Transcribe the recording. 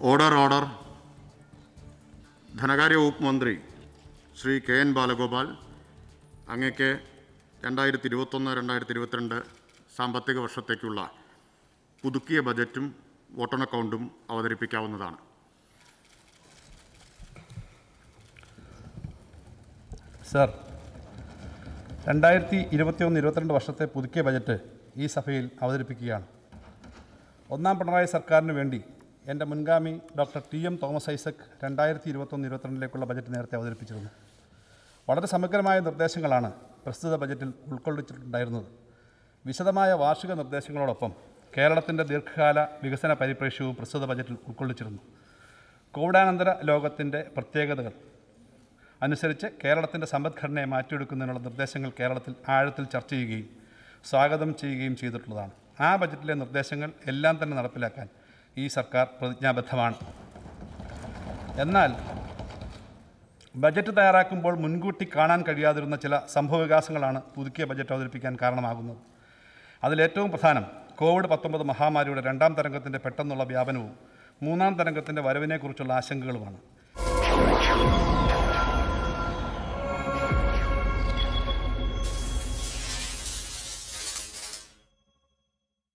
order order ധനകാര്യ വകുപ്പ് മന്ത്രി ശ്രീ കെ എൻ ബാലഗോപാൽ അങ്ങയ്ക്ക് രണ്ടായിരത്തി ഇരുപത്തൊന്ന് രണ്ടായിരത്തി ഇരുപത്തിരണ്ട് സാമ്പത്തിക വർഷത്തേക്കുള്ള പുതുക്കിയ ബജറ്റും വോട്ടൺ അക്കൗണ്ടും അവതരിപ്പിക്കാവുന്നതാണ് സർ രണ്ടായിരത്തി ഇരുപത്തിയൊന്ന് ഇരുപത്തിരണ്ട് വർഷത്തെ പുതുക്കിയ ബജറ്റ് ഈ സഭയിൽ അവതരിപ്പിക്കുകയാണ് ഒന്നാം പിണറായി സർക്കാരിന് വേണ്ടി എൻ്റെ മുൻഗാമി doctor T M Thomas Isaac രണ്ടായിരത്തി ഇരുപത്തൊന്ന് ഇരുപത്തിരണ്ടിലേക്കുള്ള ബജറ്റ് നേരത്തെ അവതരിപ്പിച്ചിരുന്നു വളരെ സമഗ്രമായ നിർദ്ദേശങ്ങളാണ് പ്രസ്തുത ബജറ്റിൽ ഉൾക്കൊള്ളിച്ചിട്ടുണ്ടായിരുന്നത് വിശദമായ വാർഷിക നിർദ്ദേശങ്ങളോടൊപ്പം കേരളത്തിൻ്റെ ദീർഘകാല വികസന പരിപ്രേക്ഷ്യവും പ്രസ്തുത ബജറ്റിൽ ഉൾക്കൊള്ളിച്ചിരുന്നു കോവിഡാനന്തര ലോകത്തിൻ്റെ പ്രത്യേകതകൾ അനുസരിച്ച് കേരളത്തിൻ്റെ സമ്പദ്ഘടനയെ മാറ്റിയെടുക്കുന്നതിനുള്ള നിർദ്ദേശങ്ങൾ കേരളത്തിൽ ആഴത്തിൽ ചർച്ച ചെയ്യുകയും സ്വാഗതം ചെയ്യുകയും ചെയ്തിട്ടുള്ളതാണ് ആ ബജറ്റിലെ നിർദ്ദേശങ്ങൾ എല്ലാം തന്നെ നടപ്പിലാക്കാൻ ഈ സർക്കാർ പ്രതിജ്ഞാബദ്ധമാണ് എന്നാൽ ബജറ്റ് തയ്യാറാക്കുമ്പോൾ മുൻകൂട്ടി കാണാൻ കഴിയാതിരുന്ന ചില സംഭവവികാസങ്ങളാണ് പുതുക്കിയ ബജറ്റ് അവതരിപ്പിക്കാൻ കാരണമാകുന്നത് അതിലേറ്റവും പ്രധാനം കോവിഡ് പത്തൊമ്പത് മഹാമാരിയുടെ രണ്ടാം തരംഗത്തിൻ്റെ പെട്ടെന്നുള്ള വ്യാപനവും മൂന്നാം തരംഗത്തിൻ്റെ വരവിനെക്കുറിച്ചുള്ള ആശങ്കകളുമാണ്